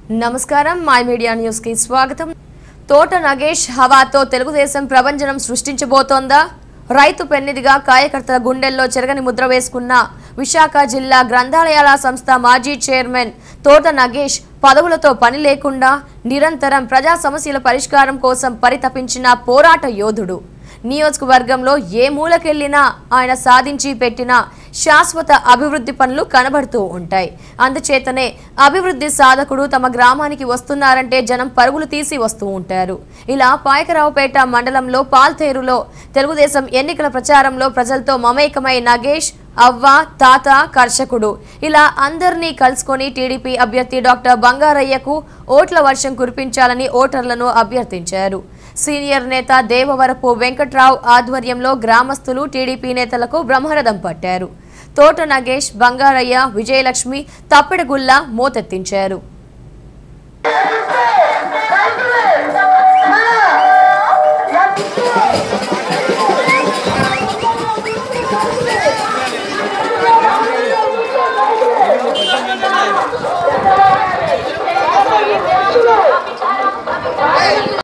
నమస్కారం my media news కి స్వాగతం తోట నగేష్ హవాతో తెలుగుదేశం ప్రభంజనం సృష్టించబోతోందా రైతు పెన్నిదిగా కార్యకర్తల గుండెల్లో చెరగని ముద్ర వేసుకున్న విశాఖ జిల్లా గ్రంథాలయాల సంస్థ మాజీ చైర్మన్ తోట నగేష్ పదవులతో పని లేకుండా నిరంతరం ప్రజా సమస్యల పరిష్కారం కోసం పరితపించిన పోరాట యోధుడు నియోజకవర్గంలో ఏ మూలకెళ్లినా ఆయన సాధించి పెట్టిన శాశ్వత అభివృద్ధి పనులు కనబడుతూ ఉంటాయి అందుచేతనే అభివృద్ధి సాధకుడు తమ గ్రామానికి వస్తున్నారంటే జనం పరుగులు తీసి వస్తూ ఉంటారు ఇలా పాయకరావుపేట మండలంలో పాల్తేరులో తెలుగుదేశం ఎన్నికల ప్రచారంలో ప్రజలతో మమేకమై నగేష్ అవ్వ తాత కర్షకుడు ఇలా అందరినీ కలుసుకొని టీడీపీ అభ్యర్థి డాక్టర్ బంగారయ్యకు ఓట్ల వర్షం కురిపించాలని ఓటర్లను అభ్యర్థించారు సీనియర్ నేత దేవవరపు వెంకట్రావు ఆధ్వర్యంలో గ్రామస్తులు టీడీపీ నేతలకు బ్రహ్మరథం పట్టారు తోట నగేష్ బంగారయ్య విజయలక్ష్మి తప్పెడగుల్ల మోతెత్తించారు Hey!